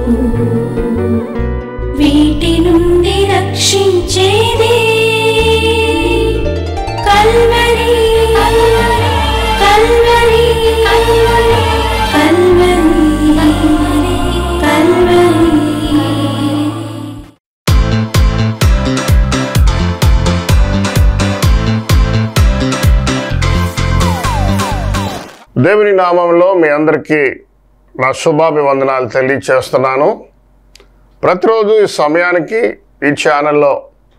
వీటి నుండి రక్షించేది కల్వరి కల్వరి కల్వరి కల్వరి దేవుని నామంలో మీ అందరికీ నా శుభాభివందనాలు తెలియచేస్తున్నాను ప్రతిరోజు ఈ సమయానికి ఈ ఛానల్లో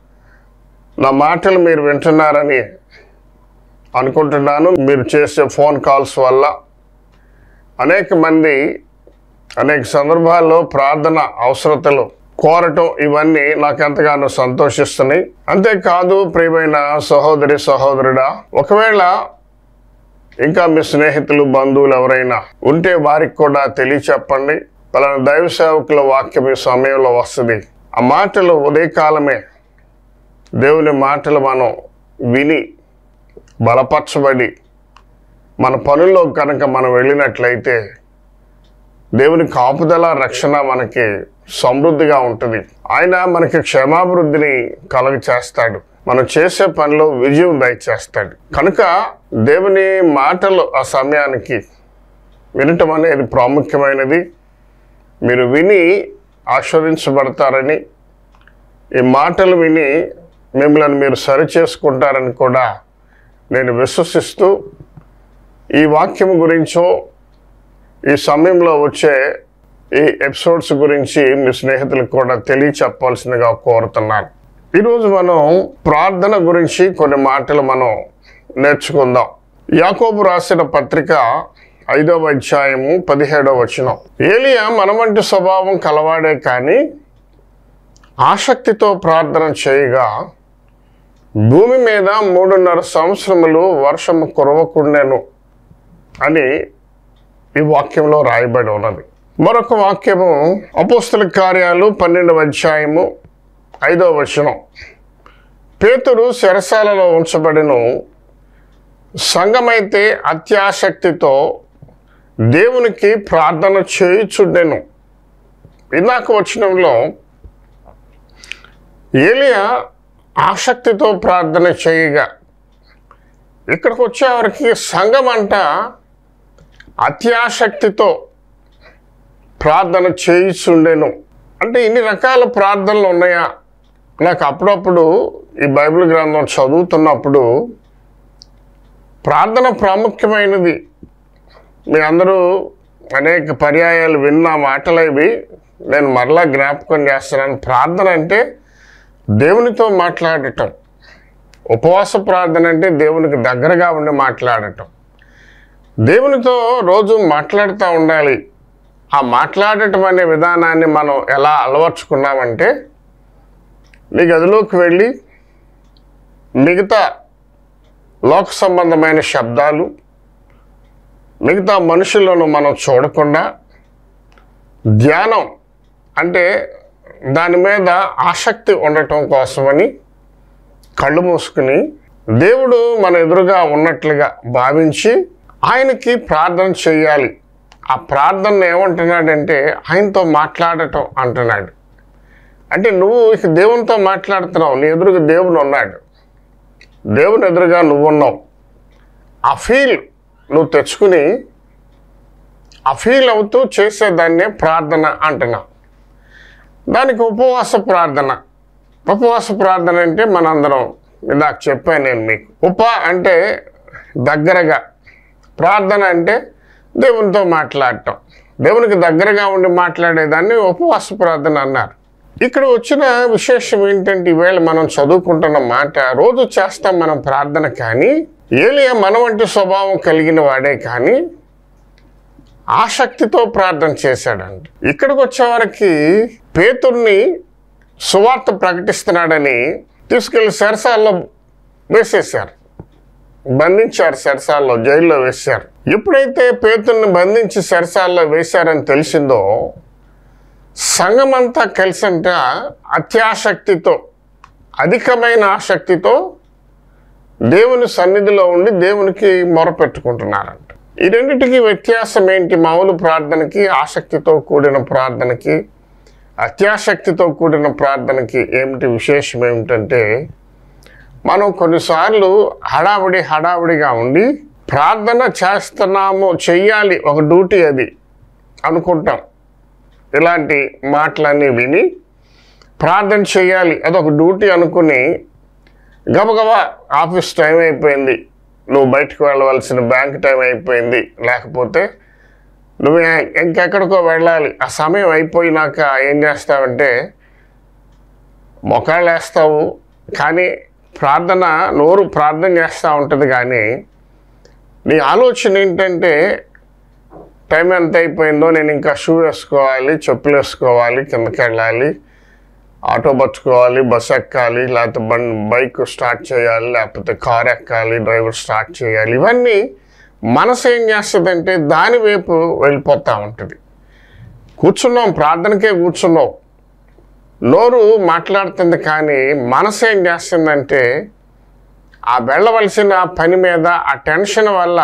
నా మాటలు మీరు వింటున్నారని అనుకుంటున్నాను మీరు చేసే ఫోన్ కాల్స్ వల్ల అనేక మంది అనేక సందర్భాల్లో ప్రార్థన అవసరతలు కోరటం ఇవన్నీ నాకు ఎంతగానో సంతోషిస్తున్నాయి అంతేకాదు ప్రియమైన సహోదరి సహోదరుడా ఒకవేళ ఇంకా మీ స్నేహితులు బంధువులు ఎవరైనా ఉంటే వారికి కూడా తెలియచెప్పండి పలానా దైవ సేవకుల వాక్యం ఈ సమయంలో వస్తుంది ఆ మాటలు ఉదయకాలమే దేవుని మాటలు మనం విని బలపరచబడి మన పనుల్లో కనుక మనం వెళ్ళినట్లయితే దేవుని కాపుదల రక్షణ మనకి సమృద్ధిగా ఉంటుంది ఆయన మనకి క్షేమాభివృద్ధిని కలుగ చేస్తాడు మనం చేసే పనిలో విజయం దయచేస్తాడు కనుక దేవుని మాటలు ఆ సమయానికి వినటం అనేది ప్రాముఖ్యమైనది మీరు విని ఆస్వాదించబడతారని ఈ మాటలు విని మిమ్మల్ని మీరు సరి చేసుకుంటారని కూడా నేను విశ్వసిస్తూ ఈ వాక్యం గురించో ఈ సమయంలో వచ్చే ఈ ఎపిసోడ్స్ గురించి మీ స్నేహితులకు కూడా తెలియచెప్పాల్సిందిగా కోరుతున్నాను ఈరోజు మనం ప్రార్థన గురించి కొన్ని మాటలు మనం నేర్చుకుందాం యాకోబు రాసిన పత్రిక ఐదవ అధ్యాయము పదిహేడవ వచనం ఏలియా మన వంటి స్వభావం కలవాడే కానీ ఆసక్తితో ప్రార్థన చేయగా భూమి మీద మూడున్నర సంవత్సరములు వర్షము కురవకుండాను అని ఈ వాక్యంలో రాయబడి ఉన్నది మరొక వాక్యము అపోస్తుల కార్యాలు పన్నెండవ అధ్యాయము ఐదవ వచనం పేతురు శరసాలలో ఉంచబడిను సంఘమైతే అత్యాసక్తితో దేవునికి ప్రార్థన చేయుచుండెను ఇందాక వచనంలో ఏలియా ఆసక్తితో ప్రార్థన చేయగా ఇక్కడికి వచ్చేవారికి సంఘం అంట అత్యాసక్తితో ప్రార్థన చేయిచుండెను అంటే ఇన్ని రకాల ప్రార్థనలు ఉన్నాయా నాకు అప్పుడప్పుడు ఈ బైబిల్ గ్రంథం చదువుతున్నప్పుడు ప్రార్థన ప్రాముఖ్యమైనది మీ అందరూ అనేక పర్యాయాలు విన్న మాటలు ఇవి నేను మరలా జ్ఞాపకం చేస్తున్నాను ప్రార్థన అంటే దేవునితో మాట్లాడటం ఉపవాస ప్రార్థన అంటే దేవునికి దగ్గరగా ఉండి మాట్లాడటం దేవునితో రోజు మాట్లాడుతూ ఉండాలి ఆ మాట్లాడటం అనే విధానాన్ని మనం ఎలా అలవర్చుకున్నామంటే నీ గదిలోకి వెళ్ళి మిగతా లోక సంబంధమైన శబ్దాలు మిగతా మనుషులను మనం చూడకుండా ధ్యానం అంటే దాని మీద ఆసక్తి ఉండటం కోసమని కళ్ళు మూసుకుని దేవుడు మన ఎదురుగా ఉన్నట్లుగా భావించి ఆయనకి ప్రార్థన చేయాలి ఆ ప్రార్థన ఏమంటున్నాడంటే ఆయనతో మాట్లాడటం అంటున్నాడు అంటే నువ్వు ఇక దేవునితో మాట్లాడుతున్నావు నీ ఎదురుగా దేవుడు ఉన్నాడు దేవుని ఎదురుగా నువ్వు ఉన్నావు ఆ ఫీల్ నువ్వు తెచ్చుకుని ఆ ఫీల్ అవుతూ చేసేదాన్నే ప్రార్థన అంటున్నావు దానికి ఉపవాస ప్రార్థన ఉపవాస ప్రార్థన అంటే మనందరం ఇందాక చెప్పాను నేను మీకు ఉప అంటే దగ్గరగా ప్రార్థన అంటే దేవునితో మాట్లాడటం దేవునికి దగ్గరగా ఉండి మాట్లాడేదాన్ని ఉపవాస ప్రార్థన అన్నారు ఇక్కడ వచ్చిన విశేషం ఏంటంటే ఈవేళ మనం చదువుకుంటున్న మాట రోజు చేస్తాం మనం ప్రార్థన కానీ ఏలియా మన వంటి స్వభావం కలిగిన వాడే కానీ ఆసక్తితో ప్రార్థన చేశాడంట ఇక్కడికి వచ్చేవారికి పేతుర్ని సువార్త ప్రకటిస్తున్నాడని తీసుకెళ్లి సరసాల్లో వేసేశారు బంధించారు సరసాల్లో జైల్లో వేశారు ఎప్పుడైతే పేతుర్ని బంధించి సరసాల్లో వేశారని తెలిసిందో సంఘమంతా కలిసంట అత్యాసక్తితో అధికమైన ఆసక్తితో దేవుని సన్నిధిలో ఉండి దేవునికి మొరపెట్టుకుంటున్నారంట ఈ రెండింటికి వ్యత్యాసం ఏంటి మామూలు ప్రార్థనకి ఆసక్తితో కూడిన ప్రార్థనకి అత్యాసక్తితో కూడిన ప్రార్థనకి ఏమిటి విశేషం ఏమిటంటే మనం కొన్నిసార్లు హడావుడి హడావుడిగా ఉండి ప్రార్థన చేస్తున్నాము చెయ్యాలి ఒక డ్యూటీ అది అనుకుంటాం ఇలాంటి మాటలన్నీ విని ప్రార్థన చేయాలి అదొక డ్యూటీ అనుకుని గబగబా ఆఫీస్ టైం అయిపోయింది నువ్వు బయటకు వెళ్ళవలసిన బ్యాంక్ టైం అయిపోయింది లేకపోతే నువ్వు ఎ- ఇంకెక్కడికో వెళ్ళాలి ఆ సమయం అయిపోయినాక ఏం చేస్తావంటే మొకాళ్ళు వేస్తావు కానీ ప్రార్థన నోరు ప్రార్థన చేస్తూ ఉంటుంది కానీ నీ ఆలోచన ఏంటంటే టైం ఎంత అయిపోయిందో నేను ఇంకా షూ వేసుకోవాలి చెప్పులు వేసుకోవాలి కిందకి వెళ్ళాలి ఆటో పట్టుకోవాలి బస్ ఎక్కాలి లేకపోతే బండి బైక్ స్టార్ట్ చేయాలి లేకపోతే కార్ ఎక్కాలి డ్రైవర్ స్టార్ట్ చేయాలి ఇవన్నీ మనసు ఏం చేస్తుందంటే దాని వైపు వెళ్ళిపోతూ ఉంటుంది కూర్చున్నాం ప్రార్థనకే కూర్చున్నావు నోరు మాట్లాడుతుంది కానీ మనసు ఏం చేస్తుందంటే ఆ వెళ్ళవలసిన పని మీద ఆ టెన్షన్ వల్ల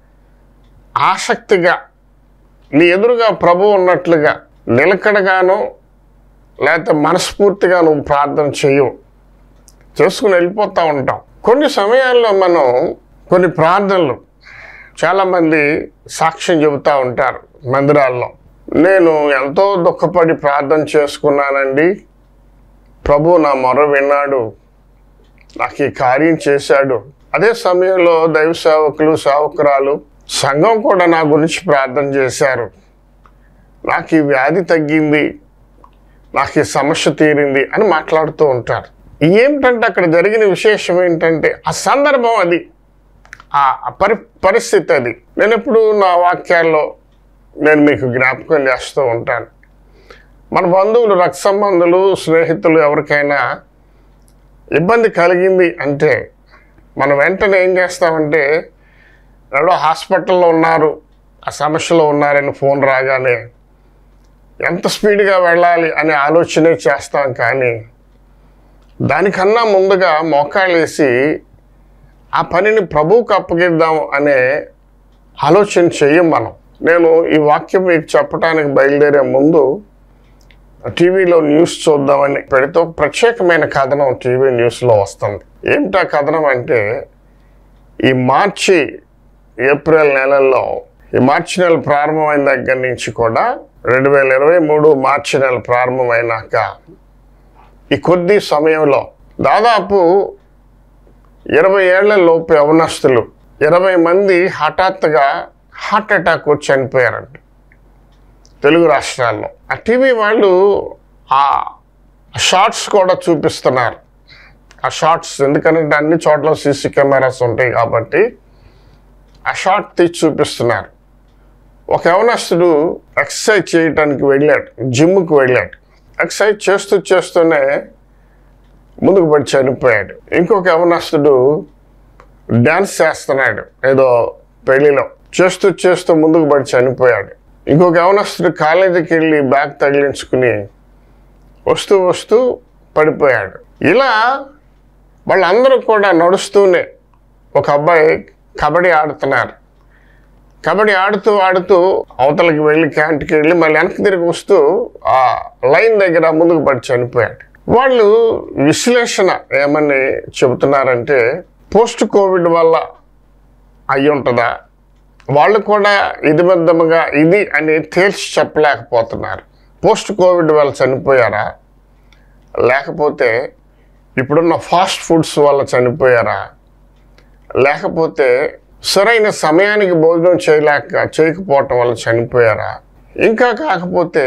ఆసక్తిగా నీ ఎదురుగా ప్రభు ఉన్నట్లుగా నిలకడగాను లేకపోతే మనస్ఫూర్తిగా నువ్వు ప్రార్థన చేయవు చేసుకుని వెళ్ళిపోతూ ఉంటాం కొన్ని సమయాల్లో మనం కొన్ని ప్రార్థనలు చాలామంది సాక్ష్యం చెబుతూ ఉంటారు మందిరాల్లో నేను ఎంతో దుఃఖపడి ప్రార్థన చేసుకున్నానండి ప్రభు నా మొర విన్నాడు నాకు ఈ కార్యం చేశాడు అదే సమయంలో దైవ సేవకులు సేవకురాలు సంఘం కూడా నా గురించి ప్రార్థన చేశారు నాకు ఈ వ్యాధి తగ్గింది నాకు ఈ సమస్య తీరింది అని మాట్లాడుతూ ఉంటారు ఏమిటంటే అక్కడ జరిగిన విశేషం ఏంటంటే ఆ సందర్భం అది ఆ ఆ పరి పరిస్థితి అది నేను ఎప్పుడు నా వాక్యాల్లో నేను మీకు జ్ఞాపకం చేస్తూ ఉంటాను మన బంధువులు రక్త సంబంధులు స్నేహితులు ఎవరికైనా ఇబ్బంది కలిగింది అంటే మనం వెంటనే ఏం చేస్తామంటే ఎవడో హాస్పిటల్లో ఉన్నారు ఆ సమస్యలో ఉన్నారని ఫోన్ రాగానే ఎంత స్పీడ్గా వెళ్ళాలి అనే ఆలోచనే చేస్తాం కానీ దానికన్నా ముందుగా మోకాళ్ళేసి ఆ పనిని ప్రభువుకు అప్పగిద్దాం అనే ఆలోచన చెయ్యం మనం నేను ఈ వాక్యం మీకు చెప్పడానికి బయలుదేరే ముందు టీవీలో న్యూస్ చూద్దామని పెడితే ఒక ప్రత్యేకమైన కథనం టీవీ న్యూస్లో వస్తుంది ఏమిటా కథనం అంటే ఈ మార్చి ఏప్రిల్ నెలల్లో ఈ మార్చి నెల ప్రారంభమైన దగ్గర నుంచి కూడా రెండు వేల ఇరవై మూడు మార్చి నెల ప్రారంభమైనాక ఈ కొద్ది సమయంలో దాదాపు ఇరవై ఏళ్ల లోపు యవనస్తులు ఇరవై మంది హఠాత్తుగా హార్ట్ అటాక్ వచ్చి చనిపోయారంట తెలుగు రాష్ట్రాల్లో ఆ టీవీ వాళ్ళు ఆ షార్ట్స్ కూడా చూపిస్తున్నారు ఆ షార్ట్స్ ఎందుకంటే అన్ని చోట్ల సీసీ కెమెరాస్ ఉంటాయి కాబట్టి ఆ షార్ట్ తీసి చూపిస్తున్నారు ఒక యవనస్తుడు ఎక్సర్సైజ్ చేయటానికి వెళ్ళాడు జిమ్కి వెళ్ళాడు ఎక్సర్సైజ్ చేస్తూ చేస్తూనే ముందుకు పడి చనిపోయాడు ఇంకొక యవనస్తుడు డ్యాన్స్ చేస్తున్నాడు ఏదో పెళ్లిలో చేస్తూ చేస్తూ ముందుకు పడి చనిపోయాడు ఇంకొక యవనస్తుడు కాలేజీకి వెళ్ళి బ్యాగ్ తగిలించుకుని వస్తూ వస్తూ పడిపోయాడు ఇలా వాళ్ళందరూ కూడా నడుస్తూనే ఒక అబ్బాయి కబడ్డీ ఆడుతున్నారు కబడ్డీ ఆడుతూ ఆడుతూ అవతలకి వెళ్ళి క్యాంట్కి వెళ్ళి మళ్ళీ వెనక్కి తిరిగి వస్తూ ఆ లైన్ దగ్గర ముందుకు పడి చనిపోయాడు వాళ్ళు విశ్లేషణ ఏమని చెబుతున్నారంటే పోస్ట్ కోవిడ్ వల్ల అయి ఉంటుందా వాళ్ళు కూడా ఇది బద్దముగా ఇది అని తేల్చి చెప్పలేకపోతున్నారు పోస్ట్ కోవిడ్ వల్ల చనిపోయారా లేకపోతే ఇప్పుడున్న ఫాస్ట్ ఫుడ్స్ వల్ల చనిపోయారా లేకపోతే సరైన సమయానికి భోజనం చేయలేక చేయకపోవటం వల్ల చనిపోయారా ఇంకా కాకపోతే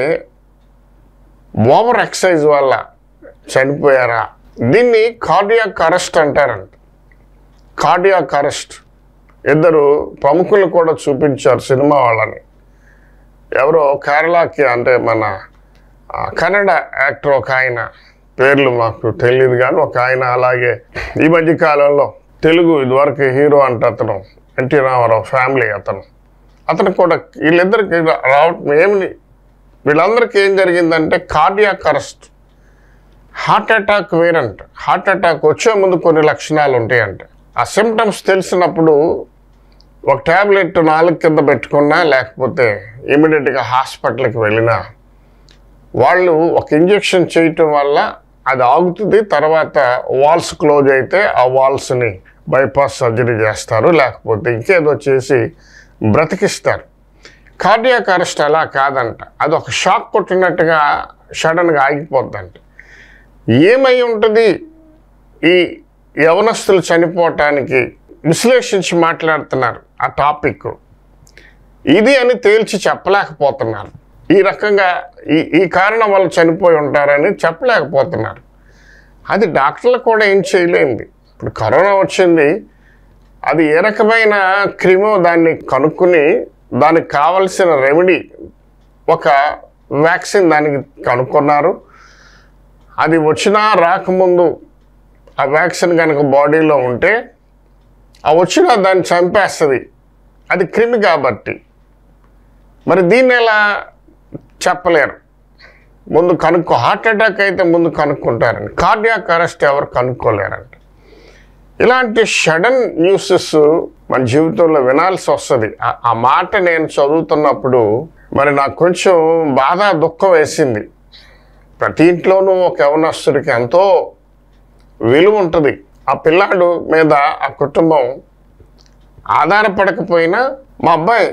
ఓవర్ ఎక్సర్సైజ్ వల్ల చనిపోయారా దీన్ని కార్డియాక్ అరెస్ట్ అంటారంట కార్డియాక్ అరెస్ట్ ఇద్దరు ప్రముఖులు కూడా చూపించారు సినిమా వాళ్ళని ఎవరో కేరళకి అంటే మన ఆ, కన్నడ యాక్టర్ ఒక ఆయన పేర్లు మాకు తెలియదు కానీ ఒక ఆయన అలాగే ఈ మధ్య కాలంలో తెలుగు ఇదివరకు హీరో అంటే అతను ఎన్టీ రామారావు ఫ్యామిలీ అతను అతను కూడా వీళ్ళిద్దరికి రావటం ఏమి వీళ్ళందరికీ ఏం జరిగిందంటే కార్డియాక్ అరెస్ట్ హార్ట్ అటాక్ వేరంట హార్ట్ అటాక్ వచ్చే ముందు కొన్ని లక్షణాలు ఉంటాయంట ఆ సిమ్టమ్స్ తెలిసినప్పుడు ఒక ట్యాబ్లెట్ నాలుగు కింద పెట్టుకున్నా లేకపోతే ఇమీడియట్గా హాస్పిటల్కి వెళ్ళినా వాళ్ళు ఒక ఇంజెక్షన్ చేయటం వల్ల అది ఆగుతుంది తర్వాత వాల్స్ క్లోజ్ అయితే ఆ వాల్స్ని బైపాస్ సర్జరీ చేస్తారు లేకపోతే ఇంకేదో చేసి బ్రతికిస్తారు కార్డియాక్ అరెస్ట్ అలా కాదంట అది ఒక షాక్ కొట్టినట్టుగా సడన్గా ఆగిపోద్దంట ఏమై ఉంటుంది ఈ యవనస్తులు చనిపోవటానికి విశ్లేషించి మాట్లాడుతున్నారు ఆ టాపిక్ ఇది అని తేల్చి చెప్పలేకపోతున్నారు ఈ రకంగా ఈ ఈ కారణం వల్ల చనిపోయి ఉంటారని చెప్పలేకపోతున్నారు అది డాక్టర్లు కూడా ఏం చేయలేంది ఇప్పుడు కరోనా వచ్చింది అది ఏ రకమైన క్రిమో దాన్ని కనుక్కుని దానికి కావలసిన రెమెడీ ఒక వ్యాక్సిన్ దానికి కనుక్కున్నారు అది వచ్చినా రాకముందు ఆ వ్యాక్సిన్ కనుక బాడీలో ఉంటే ఆ వచ్చినా దాన్ని చంపేస్తుంది అది క్రిమి కాబట్టి మరి దీన్ని ఎలా చెప్పలేరు ముందు కనుక్కో హార్ట్ అటాక్ అయితే ముందు కనుక్కుంటారండి కార్డియాక్ అరెస్ట్ ఎవరు కనుక్కోలేరంట ఇలాంటి సడన్ న్యూసెస్ మన జీవితంలో వినాల్సి వస్తుంది ఆ- ఆ మాట నేను చదువుతున్నప్పుడు మరి నాకు కొంచెం బాధ దుఃఖం వేసింది ప్రతి ఇంట్లోనూ ఒక యవనస్తుడికి ఎంతో విలువ ఉంటుంది ఆ పిల్లాడు మీద ఆ కుటుంబం ఆధారపడకపోయినా మా అబ్బాయి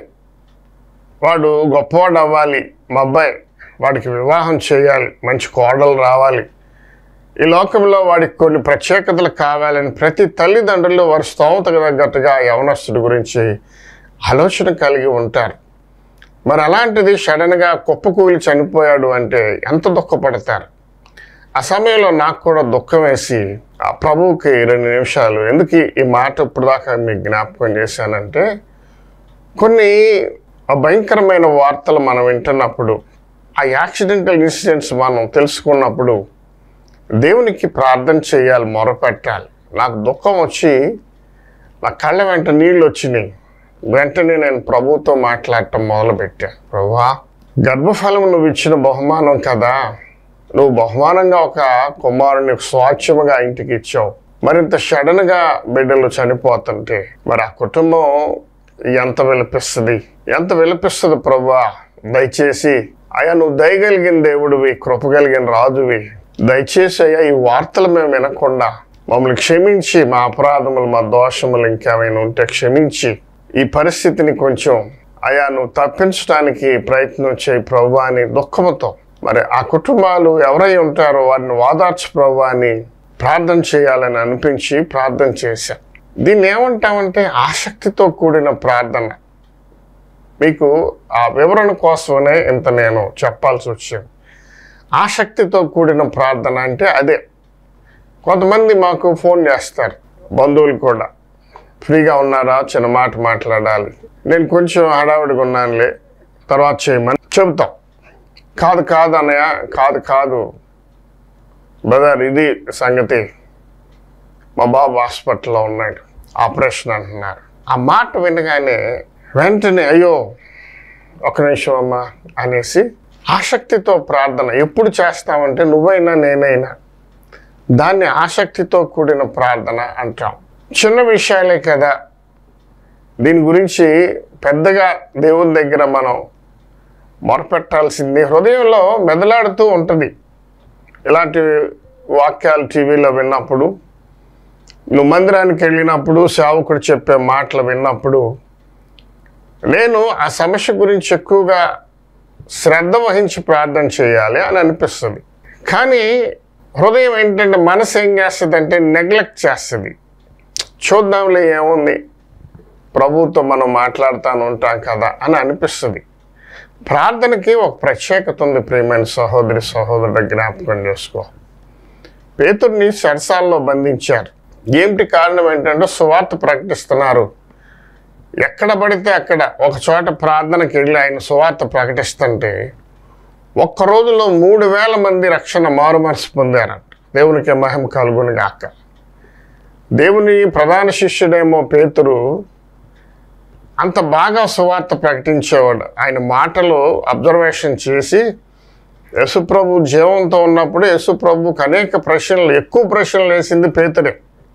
వాడు గొప్పవాడు అవ్వాలి మా అబ్బాయి వాడికి వివాహం చేయాలి మంచి కోడలు రావాలి ఈ లోకంలో వాడికి కొన్ని ప్రత్యేకతలు కావాలని ప్రతి తల్లిదండ్రులు వారి స్తోమతకు తగ్గట్టుగా ఆ యవనస్తుడి గురించి ఆలోచన కలిగి ఉంటారు మరి అలాంటిది సడన్గా కుప్పకూలి చనిపోయాడు అంటే ఎంత దుఃఖపడతారు ఆ సమయంలో నాకు కూడా దుఃఖం వేసి ఆ ప్రభువుకి రెండు నిమిషాలు ఎందుకు ఈ- ఈ మాట ఇప్పుడు దాకా మీకు జ్ఞాపకం చేశానంటే కొన్ని భయంకరమైన వార్తలు మనం వింటున్నప్పుడు ఆ యాక్సిడెంటల్ ఇన్సిడెంట్స్ మనం తెలుసుకున్నప్పుడు దేవునికి ప్రార్థన చేయాలి మొరపెట్టాలి నాకు దుఃఖం వచ్చి నా కళ్ళ వెంట నీళ్ళు వచ్చినాయి వెంటనే నేను ప్రభువుతో మాట్లాడటం మొదలుపెట్టాను ప్రభువా గర్భఫలం నువ్వు ఇచ్చిన బహుమానం కదా నువ్వు బహుమానంగా ఒక కుమారుని స్వాచ్ఛముగా ఇంటికి ఇచ్చావు మరింత సడన్గా బిడ్డలు చనిపోతుంటే మరి ఆ కుటుంబం ఎంత విలపిస్తుంది ఎంత విలపిస్తుంది ప్రభా దయచేసి అయ్యా నువ్వు దయగలిగిన దేవుడివి కృప కలిగిన రాజువి దయచేసి అయ్యా ఈ వార్తలు మేము వినకుండా మమ్మల్ని క్షమించి మా అపరాధములు మా దోషములు ఇంకేమైనా ఉంటే క్షమించి ఈ పరిస్థితిని కొంచెం అయా నువ్వు తప్పించడానికి ప్రయత్నం చేయి ప్రభు అని దుఃఖంతో మరి ఆ కుటుంబాలు ఎవరై ఉంటారో వారిని వాదార్చు ప్రభు అని ప్రార్థన చేయాలని అనిపించి ప్రార్థన చేశాను దీన్ని ఏమంటామంటే ఆసక్తితో కూడిన ప్రార్థన మీకు ఆ వివరణ కోసమనే ఇంత నేను చెప్పాల్సి వచ్చింది ఆసక్తితో కూడిన ప్రార్థన అంటే అదే కొంతమంది మాకు ఫోన్ చేస్తారు బంధువులు కూడా ఫ్రీగా ఉన్నారా చిన్న మాట మాట్లాడాలి నేను కొంచెం హడావిడిగా ఉన్నానులే తర్వాత చేయమని చెబుతాం కాదు కాదు అన్నయ్య కాదు కాదు బ్రదర్ ఇది సంగతి మా బాబు హాస్పిటల్లో ఉన్నాడు ఆపరేషన్ అంటున్నారు ఆ మాట వినగానే వెంటనే అయ్యో ఒక నిమిషం అమ్మా అనేసి ఆసక్తితో ప్రార్థన ఎప్పుడు చేస్తామంటే నువ్వైనా నేనైనా దాన్ని ఆసక్తితో కూడిన ప్రార్థన అంటాం చిన్న విషయాలే కదా దీని గురించి పెద్దగా దేవుని దగ్గర మనం మొరపెట్టాల్సింది హృదయంలో మెదలాడుతూ ఉంటుంది ఇలాంటి వాక్యాలు టీవీలో విన్నప్పుడు నువ్వు మందిరానికి వెళ్ళినప్పుడు సేవకుడు చెప్పే మాటలు విన్నప్పుడు నేను ఆ సమస్య గురించి ఎక్కువగా శ్రద్ధ వహించి ప్రార్థన చేయాలి అని అనిపిస్తుంది కానీ హృదయం ఏంటంటే మనసు ఏం చేస్తుంది అంటే నెగ్లెక్ట్ చేస్తుంది చూద్దాంలే ఏముంది ప్రభువుతో మనం మాట్లాడుతాను ఉంటాం కదా అని అనిపిస్తుంది ప్రార్థనకి ఒక ప్రత్యేకత ఉంది ప్రియమైన సహోదరి సహోదరుడు జ్ఞాపకం చేసుకో పేతుడిని సరసాల్లో బంధించారు ఏమిటి కారణం ఏంటంటే సువార్త ప్రకటిస్తున్నారు ఎక్కడ పడితే అక్కడ ఒక చోట ప్రార్థనకి వెళ్ళి ఆయన సువార్త ప్రకటిస్తుంటే ఒక్క రోజులో మూడు వేల మంది రక్షణ మారుమనసు పొందారంట దేవునికి మహిమ కలుగుని గాక దేవుని ప్రధాన శిష్యుడేమో పేతురు అంత బాగా సువార్త ప్రకటించేవాడు ఆయన మాటలు అబ్జర్వేషన్ చేసి యశుప్రభు జీవంతో ఉన్నప్పుడు యశుప్రభుకి అనేక ప్రశ్నలు ఎక్కువ ప్రశ్నలు వేసింది పేతుడే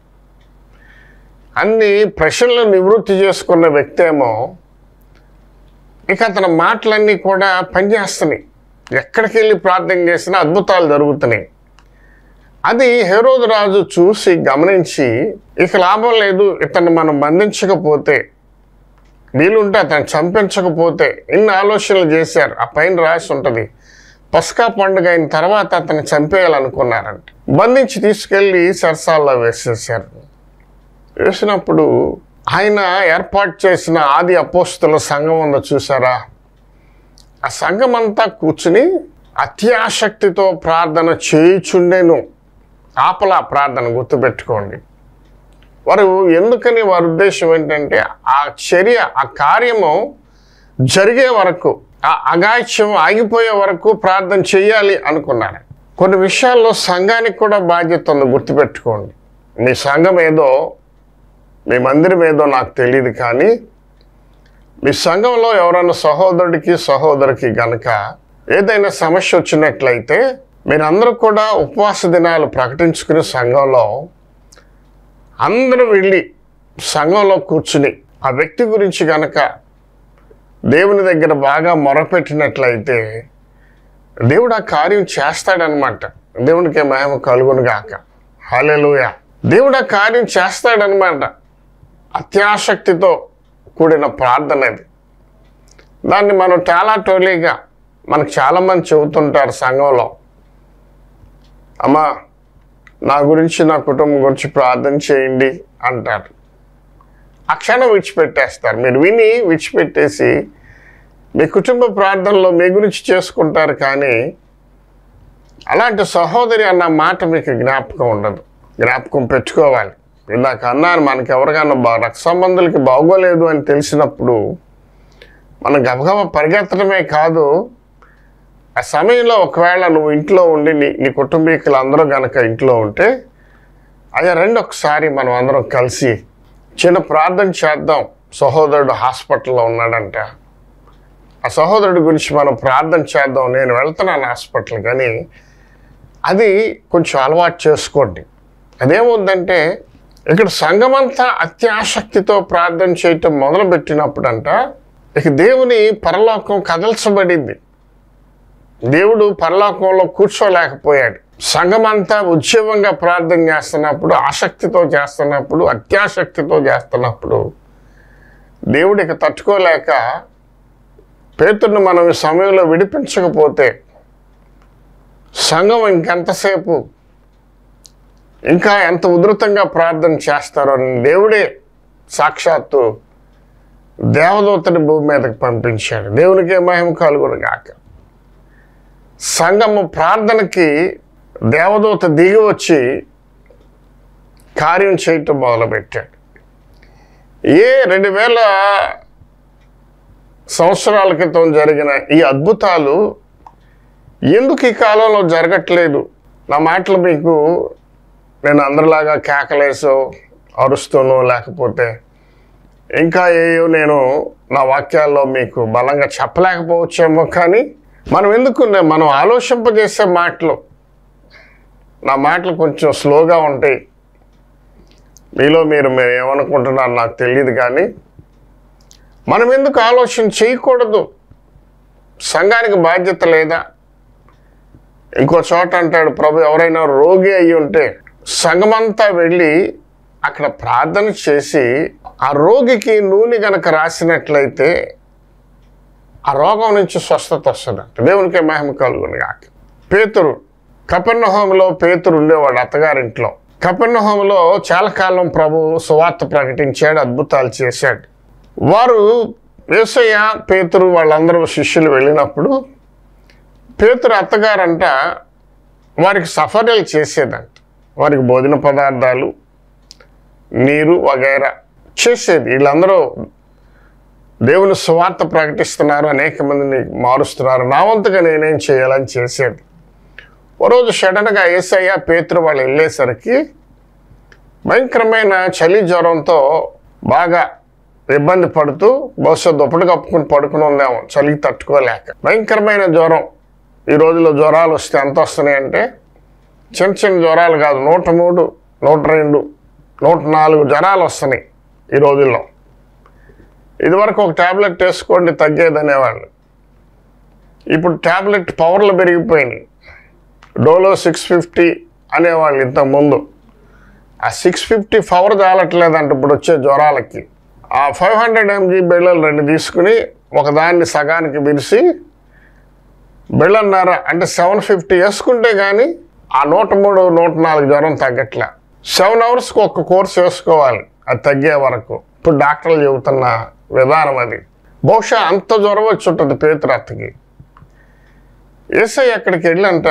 అన్ని ప్రశ్నలు నివృత్తి చేసుకున్న వ్యక్తి ఏమో ఇక అతని మాటలన్నీ కూడా పనిచేస్తున్నాయి ఎక్కడికి వెళ్ళి ప్రార్థన చేసినా అద్భుతాలు జరుగుతున్నాయి అది హెరోదు రాజు చూసి గమనించి ఇక లాభం లేదు ఇతన్ని మనం బంధించకపోతే వీలుంటే అతను చంపించకపోతే ఇన్ని ఆలోచనలు చేశారు ఆ పైన రాసి ఉంటుంది పస్కా పండుగ అయిన తర్వాత అతన్ని చంపేయాలనుకున్నారంట బంధించి తీసుకెళ్ళి సరసాల్లో వేసేసారు వేసినప్పుడు ఆయన ఏర్పాటు చేసిన ఆది అపోస్తుల సంఘం ఉందో చూసారా ఆ సంఘం అంతా కూర్చుని అత్యాసక్తితో ప్రార్థన చేయుచుండెను ఆపలా ప్రార్థన గుర్తుపెట్టుకోండి వారు ఎందుకని వారి ఉద్దేశం ఏంటంటే ఆ చర్య ఆ కార్యము జరిగే వరకు ఆ అగాధ్యం ఆగిపోయే వరకు ప్రార్థన చేయాలి అనుకున్నారు కొన్ని విషయాల్లో సంఘానికి కూడా బాధ్యత ఉంది గుర్తుపెట్టుకోండి మీ సంఘం ఏదో మీ మందిరం ఏదో నాకు తెలియదు కానీ మీ సంఘంలో ఎవరైనా సహోదరుడికి సహోదరికి గనక ఏదైనా సమస్య వచ్చినట్లయితే మీరందరూ కూడా ఉపవాస దినాలు ప్రకటించుకునే సంఘంలో అందరూ వెళ్ళి సంఘంలో కూర్చుని ఆ వ్యక్తి గురించి గనక దేవుని దగ్గర బాగా మొరపెట్టినట్లయితే దేవుడు ఆ కార్యం చేస్తాడనమాట దేవునికి మహిమ కలుగును గాక హాలెలుయ దేవుడు ఆ కార్యం చేస్తాడనమాట అత్యాసక్తితో కూడిన ప్రార్థన అది దాన్ని మనం చాలా టోలీగా మనకు చాలామంది చెబుతుంటారు సంఘంలో అమ్మా నా గురించి నా కుటుంబం గురించి ప్రార్థన చేయండి అంటారు ఆ క్షణం విడిచిపెట్టేస్తారు మీరు విని విడిచిపెట్టేసి మీ కుటుంబ ప్రార్థనలో మీ గురించి చేసుకుంటారు కానీ అలాంటి సహోదరి అన్న మాట మీకు జ్ఞాపకం ఉండదు జ్ఞాపకం పెట్టుకోవాలి ఇందాక అన్నాను మనకి ఎవరికైనా బా రక్త సంబంధులకి బాగోలేదు అని తెలిసినప్పుడు మనం గబగబా పరిగెత్తడమే కాదు ఆ సమయంలో ఒకవేళ నువ్వు ఇంట్లో ఉండి నీ నీ కుటుంబీకులు అందరూ గనక ఇంట్లో ఉంటే అయ్యా రండి ఒకసారి మనం అందరం కలిసి చిన్న ప్రార్థన చేద్దాం సహోదరుడు హాస్పిటల్లో ఉన్నాడంట ఆ సహోదరుడి గురించి మనం ప్రార్థన చేద్దాం నేను వెళ్తున్నాను హాస్పిటల్ కానీ అది కొంచెం అలవాటు చేసుకోండి అదేమవుద్దంటే ఇక్కడ సంఘమంతా అత్యాసక్తితో ప్రార్థన చేయటం మొదలుపెట్టినప్పుడంట ఇక దేవుని పరలోకం కదల్చబడింది దేవుడు పరలోకంలో కూర్చోలేకపోయాడు సంఘమంతా ఉద్యమంగా ప్రార్థన చేస్తున్నప్పుడు ఆసక్తితో చేస్తున్నప్పుడు అత్యాసక్తితో చేస్తున్నప్పుడు దేవుడు ఇక తట్టుకోలేక పేతుడిని మనం ఈ సమయంలో విడిపించకపోతే సంఘం ఇంకెంతసేపు ఇంకా ఎంత ఉధృతంగా ప్రార్థన చేస్తారో అని దేవుడే సాక్షాత్తు దేవదూతని భూమి మీదకి పంపించాడు దేవునికే మహిమ కలుగును గాక సంఘము ప్రార్థనకి దేవదూత దిగి వచ్చి కార్యం చేయటం మొదలుపెట్టాడు ఏ రెండు వేల సంవత్సరాల క్రితం జరిగిన ఈ అద్భుతాలు ఎందుకు ఈ కాలంలో జరగట్లేదు నా మాటలు మీకు నేను అందరిలాగా కేకలేసో అరుస్తూనో లేకపోతే ఇంకా ఏయో నేను నా వాక్యాల్లో మీకు బలంగా చెప్పలేకపోవచ్చేమో కానీ మనం ఎందుకు నే- మనం ఆలోచింపజేసే మాటలు నా మాటలు కొంచెం స్లోగా ఉంటాయి మీలో మీరు మీరు ఏమనుకుంటున్నారో నాకు తెలియదు కానీ మనం ఎందుకు ఆలోచన చేయకూడదు సంఘానికి బాధ్యత లేదా ఇంకో చోట అంటాడు ప్రభు ఎవరైనా రోగి అయి ఉంటే సంఘమంతా వెళ్ళి అక్కడ ప్రార్థన చేసి ఆ రోగికి నూనె గనక రాసినట్లయితే ఆ రోగం నుంచి స్వస్థత వస్తుంది దేవునికి మహిమ కలుగును కాక పేతురు కపెర్ణహోములో పేతురు ఉండేవాడు అత్తగారింట్లో కపెర్ణహోములో చాలా కాలం ప్రభు సువార్త ప్రకటించాడు అద్భుతాలు చేశాడు వారు యేసయ్య పేతురు వాళ్ళందరూ శిష్యులు వెళ్ళినప్పుడు పేతురు అత్తగారంట వారికి సఫర్యలు చేసేదంట వారికి భోజన పదార్థాలు నీరు వగైరా చేసేది వీళ్ళందరూ దేవుని సువార్త ప్రకటిస్తున్నారు అనేక మందిని మారుస్తున్నారు నా వంతుగా నేనేం చేయాలని చేసేది ఓ రోజు సడన్గా ఏసయ్య పేతురు వాళ్ళు వెళ్ళేసరికి భయంకరమైన చలి జ్వరంతో బాగా ఇబ్బంది పడుతూ బహుశా దుప్పటి కప్పుకుని పడుకుని ఉందేమో చలికి తట్టుకోలేక భయంకరమైన జ్వరం ఈ రోజుల్లో జ్వరాలు వస్తే ఎంత వస్తున్నాయంటే చిన్న చిన్న జ్వరాలు కాదు నూట మూడు నూట రెండు నూట నాలుగు జ్వరాలు వస్తున్నాయి ఈ రోజుల్లో ఇదివరకు ఒక టాబ్లెట్ వేసుకోండి తగ్గేదనేవాళ్ళు ఇప్పుడు ట్యాబ్లెట్ పవర్లు పెరిగిపోయినాయి డోలో సిక్స్ ఫిఫ్టీ అనేవాళ్ళు ఇంతకుముందు ఆ సిక్స్ ఫిఫ్టీ పవర్ చాలట్లేదంట ఇప్పుడు వచ్చే జ్వరాలకి ఆ ఫైవ్ హండ్రెడ్ ఎంజీ బిళ్ళలు రెండు తీసుకుని ఒకదాన్ని సగానికి విరిసి బిళ్ళన్నర అంటే సెవెన్ ఫిఫ్టీ వేసుకుంటే కానీ ఆ నూట మూడు నూట నాలుగు జ్వరం తగ్గట్లే సెవెన్ అవర్స్కి ఒక కోర్స్ వేసుకోవాలి అది తగ్గే వరకు ఇప్పుడు డాక్టర్లు చెబుతున్న విధానం అది బహుశా అంత జ్వరం వచ్చి ఉంటుంది పేతురత్తకి ఏసై అక్కడికి వెళ్ళంట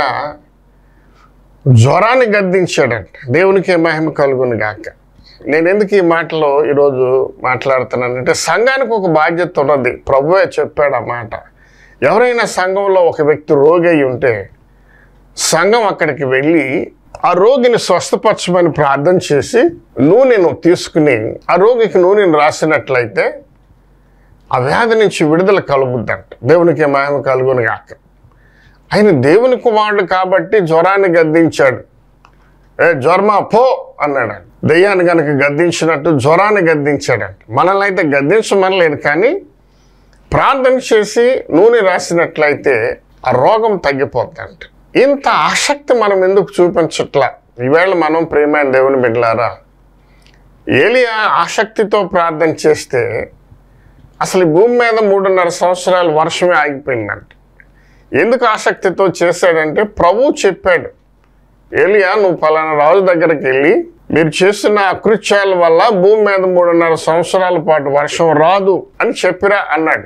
జ్వరాన్ని గద్దించాడంట దేవునికి మహిమ కలుగుని గాక నేను ఎందుకు ఈ మాటలు ఈరోజు మాట్లాడుతున్నానంటే సంఘానికి ఒక బాధ్యత ఉన్నది ప్రభువే చెప్పాడు ఆ మాట ఎవరైనా సంఘంలో ఒక వ్యక్తి రోగి అయి ఉంటే సంఘం అక్కడికి వెళ్ళి ఆ రోగిని స్వస్థపరచమని ప్రార్థన చేసి నూనెను తీసుకుని ఆ రోగికి నూనెను రాసినట్లయితే ఆ వ్యాధి నుంచి విడుదల కలుగుద్దంట దేవునికి మహిమ కలుగుని గాక ఆయన దేవుని కుమారుడు కాబట్టి జ్వరాన్ని గద్దించాడు ఏ జ్వరమా పో అన్నాడు ఆయన. దెయ్యాన్ని కనుక గద్దించినట్టు జ్వరాన్ని గద్దించాడంట మనల్ని అయితే గద్దించమనలేదు కానీ ప్రార్థన చేసి నూనె రాసినట్లయితే ఆ రోగం తగ్గిపోతుందంట ఇంత ఆసక్తి మనం ఎందుకు చూపించట్లా ఈవేళ మనం ప్రేమైన దేవుని బిడ్డలారా ఏలియా ఆసక్తితో ప్రార్థన చేస్తే అసలు ఈ భూమి మీద మూడున్నర సంవత్సరాలు వర్షమే ఆగిపోయిందంట ఎందుకు ఆసక్తితో చేశాడంటే ప్రభు చెప్పాడు ఏలియా నువ్వు పలానా రాజు దగ్గరికి వెళ్ళి మీరు చేస్తున్న అకృత్యాల వల్ల భూమి మీద మూడున్నర సంవత్సరాల పాటు వర్షం రాదు అని చెప్పిరా అన్నాడు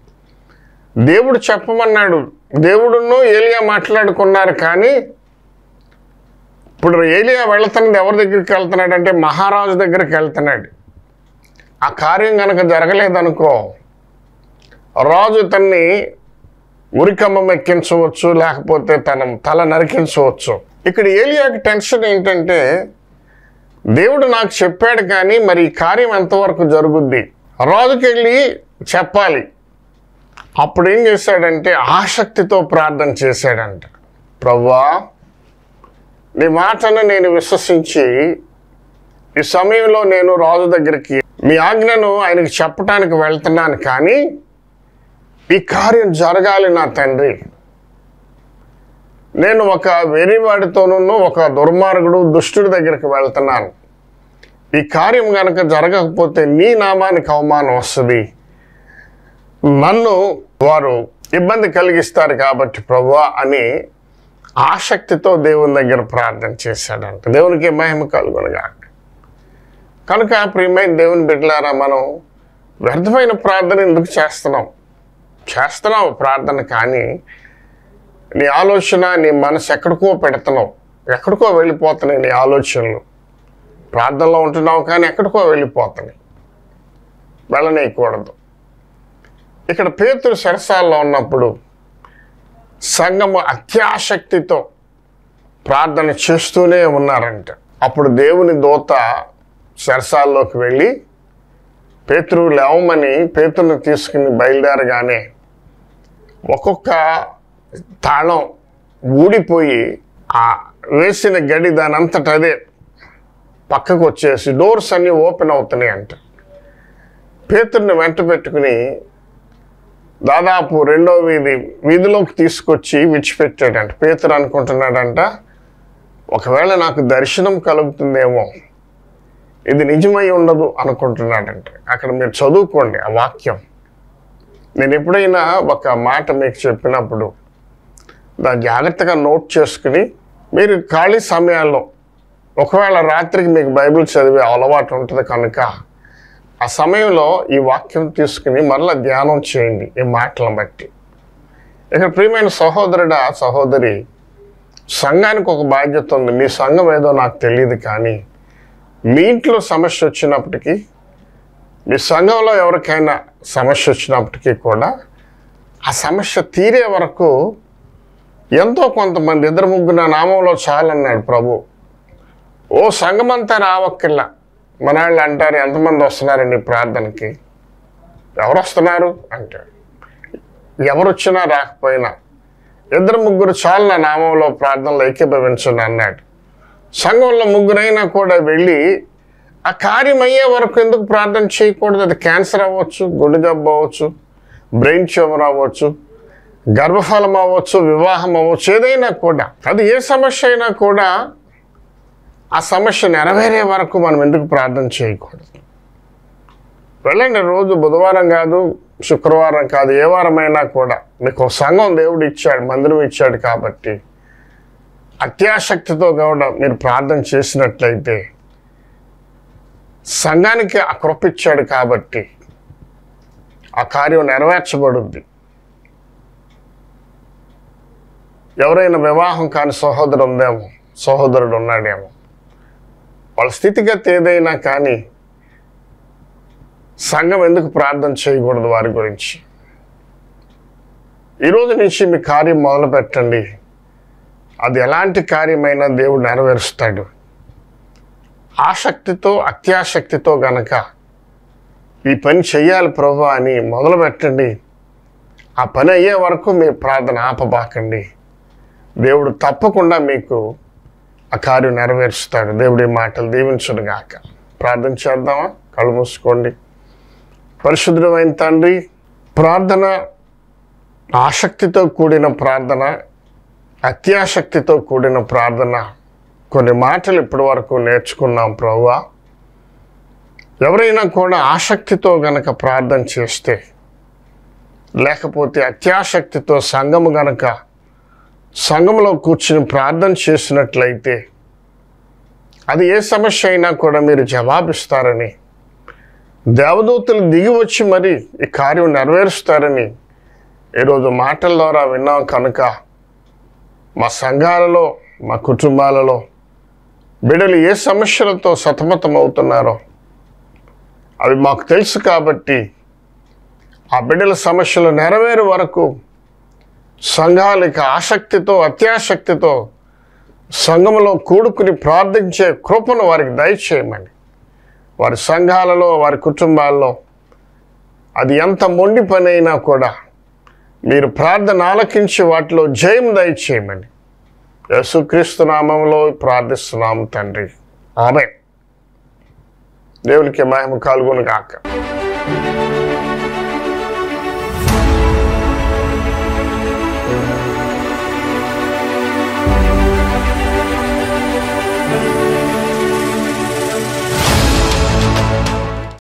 దేవుడు చెప్పమన్నాడు దేవుడును ఏలియా మాట్లాడుకున్నారు కానీ ఇప్పుడు ఏలియా వెళ్తున్నది ఎవరి దగ్గరికి వెళ్తున్నాడు అంటే మహారాజు దగ్గరికి వెళ్తున్నాడు ఆ కార్యం కనుక జరగలేదనుకో రాజు ఇతన్ని ఉరికమ్మం ఎక్కించవచ్చు లేకపోతే తన తల నరికించవచ్చు ఇక్కడ ఏలియాకి టెన్షన్ ఏంటంటే దేవుడు నాకు చెప్పాడు కానీ మరి ఈ కార్యం ఎంతవరకు జరుగుద్ది రాజుకి వెళ్ళి చెప్పాలి అప్పుడు ఏం చేశాడంటే ఆసక్తితో ప్రార్థన చేశాడంట ప్రవ్వా నీ మాటను నేను విశ్వసించి ఈ సమయంలో నేను రాజు దగ్గరికి మీ ఆజ్ఞను ఆయనకి చెప్పడానికి వెళ్తున్నాను కానీ ఈ కార్యం జరగాలి నా తండ్రి నేను ఒక వెరివాడితోనూ ఒక దుర్మార్గుడు దుష్టుడి దగ్గరికి వెళ్తున్నాను ఈ కార్యం కనుక జరగకపోతే నీ నామానికి అవమానం వస్తుంది నన్ను వారు ఇబ్బంది కలిగిస్తారు కాబట్టి ప్రభువా అని ఆసక్తితో దేవుని దగ్గర ప్రార్థన చేశాడంట దేవునికి మహిమ కలుగునుగా కనుక ప్రియమైన దేవుని బిడ్డలారా మనం వ్యర్థమైన ప్రార్థన ఎందుకు చేస్తున్నాం చేస్తున్నావు ప్రార్థన కానీ నీ ఆలోచన నీ మనసు ఎక్కడికో పెడుతున్నావు ఎక్కడికో వెళ్ళిపోతున్నాయి నీ ఆలోచనలు ప్రార్థనలో ఉంటున్నావు కానీ ఎక్కడికో వెళ్ళిపోతున్నాయి వెళ్ళనీయకూడదు ఇక్కడ పేతురు సరసాల్లో ఉన్నప్పుడు సంఘము అత్యాసక్తితో ప్రార్థన చేస్తూనే ఉన్నారంట అప్పుడు దేవుని దూత సరసాల్లోకి వెళ్ళి పేతురు లేవమని పేతురుని తీసుకుని బయలుదేరగానే ఒక్కొక్క తాళం ఊడిపోయి ఆ వేసిన గడి దాని అంతట అదే పక్కకు వచ్చేసి డోర్స్ అన్నీ ఓపెన్ అవుతున్నాయి అంట పేతుర్ని వెంట పెట్టుకుని దాదాపు రెండో వీధి వీధిలోకి తీసుకొచ్చి విడిచిపెట్టాడంట పేతురు అనుకుంటున్నాడంట ఒకవేళ నాకు దర్శనం కలుగుతుందేమో ఇది నిజమై ఉండదు అనుకుంటున్నాడంట అక్కడ మీరు చదువుకోండి ఆ వాక్యం నేను ఎప్పుడైనా ఒక మాట మీకు చెప్పినప్పుడు దాన్ని జాగ్రత్తగా నోట్ చేసుకుని మీరు ఖాళీ సమయాల్లో ఒకవేళ రాత్రికి మీకు బైబిల్ చదివే అలవాటు ఉంటుంది కనుక ఆ సమయంలో ఈ వాక్యం తీసుకుని మరలా ధ్యానం చేయండి ఈ మాటలను బట్టి ఇక ప్రియమైన సహోదరుడా సహోదరి సంఘానికి ఒక బాధ్యత ఉంది మీ సంఘం ఏదో నాకు తెలియదు కానీ మీ ఇంట్లో సమస్య వచ్చినప్పటికీ మీ సంఘంలో ఎవరికైనా సమస్య వచ్చినప్పటికీ కూడా ఆ సమస్య తీరే వరకు ఎంతో కొంతమంది ఇద్దరు ముగ్గురు నా నామంలో చాలన్నాడు ప్రభు ఓ సంఘమంతా రావక్కిల్లా మన వాళ్ళు అంటారు ఎంతమంది వస్తున్నారండి ప్రార్థనకి ఎవరు వస్తున్నారు అంటాడు ఎవరు వచ్చినా రాకపోయినా ఇద్దరు ముగ్గురు చాలు నా నామంలో ప్రార్థనలో ఏకీభవించండి అన్నాడు సంఘంలో ముగ్గురైనా కూడా వెళ్ళి ఆ కార్యం అయ్యే వరకు ఎందుకు ప్రార్థన చేయకూడదు అది క్యాన్సర్ అవ్వచ్చు గుండె జబ్బు అవ్వచ్చు బ్రెయిన్ ట్యూమర్ అవ్వచ్చు గర్భఫలం అవ్వచ్చు వివాహం అవ్వచ్చు ఏదైనా కూడా అది ఏ సమస్య అయినా కూడా ఆ సమస్య నెరవేరే వరకు మనం ఎందుకు ప్రార్థన చేయకూడదు వెళ్ళండి రోజు బుధవారం కాదు శుక్రవారం కాదు ఏ వారమైనా కూడా మీకు ఒక సంఘం దేవుడు ఇచ్చాడు మందిరం ఇచ్చాడు కాబట్టి అత్యాసక్తితో కూడా మీరు ప్రార్థన చేసినట్లయితే సంఘానికి ఆ కృప ఇచ్చాడు కాబట్టి ఆ కార్యం నెరవేర్చబడుద్ది ఎవరైనా వివాహం కాని సహోదరు ఉందేమో సహోదరుడు ఉన్నాడేమో వాళ్ళ స్థితిగతి ఏదైనా కానీ సంఘం ఎందుకు ప్రార్థన చేయకూడదు వారి గురించి ఈరోజు నుంచి మీ కార్యం మొదలు పెట్టండి అది ఎలాంటి కార్యమైనా దేవుడు నెరవేరుస్తాడు ఆసక్తితో అత్యాసక్తితో గనక ఈ పని చెయ్యాలి ప్రభు అని మొదలు పెట్టండి ఆ పని అయ్యే వరకు మీ ప్రార్థన ఆపబాకండి దేవుడు తప్పకుండా మీకు ఆ కార్యం నెరవేరుస్తాడు దేవుడి మాటలు దీవించుడు గాక ప్రార్థన చేద్దామా కళ్ళు మూసుకోండి పరిశుద్ధమైన తండ్రి ప్రార్థన ఆసక్తితో కూడిన ప్రార్థన అత్యాసక్తితో కూడిన ప్రార్థన కొన్ని మాటలు ఇప్పటి వరకు నేర్చుకున్నాం ప్రభువా ఎవరైనా కూడా ఆసక్తితో గనక ప్రార్థన చేస్తే లేకపోతే అత్యాసక్తితో సంఘము గనక సంఘంలో కూర్చుని ప్రార్థన చేసినట్లయితే అది ఏ సమస్య అయినా కూడా మీరు జవాబిస్తారని దేవదూతలు దిగి వచ్చి మరి ఈ కార్యం నెరవేరుస్తారని ఈరోజు మాటల ద్వారా విన్నాం కనుక మా సంఘాలలో మా కుటుంబాలలో బిడ్డలు ఏ సమస్యలతో సతమతం అవుతున్నారో అవి మాకు తెలుసు కాబట్టి ఆ బిడ్డల సమస్యలు నెరవేరు వరకు సంఘాలకి ఆసక్తితో అత్యాసక్తితో సంఘంలో కూడుకుని ప్రార్థించే కృపను వారికి దయచేయమని వారి సంఘాలలో వారి కుటుంబాల్లో అది ఎంత మొండి పని అయినా కూడా మీరు ప్రార్థన ఆలకించి వాటిలో జయం దయచేయమని యేసుక్రీస్తు నామంలో ప్రార్థిస్తున్నాము తండ్రి ఆమె దేవునికి మహిమ కలుగును కాక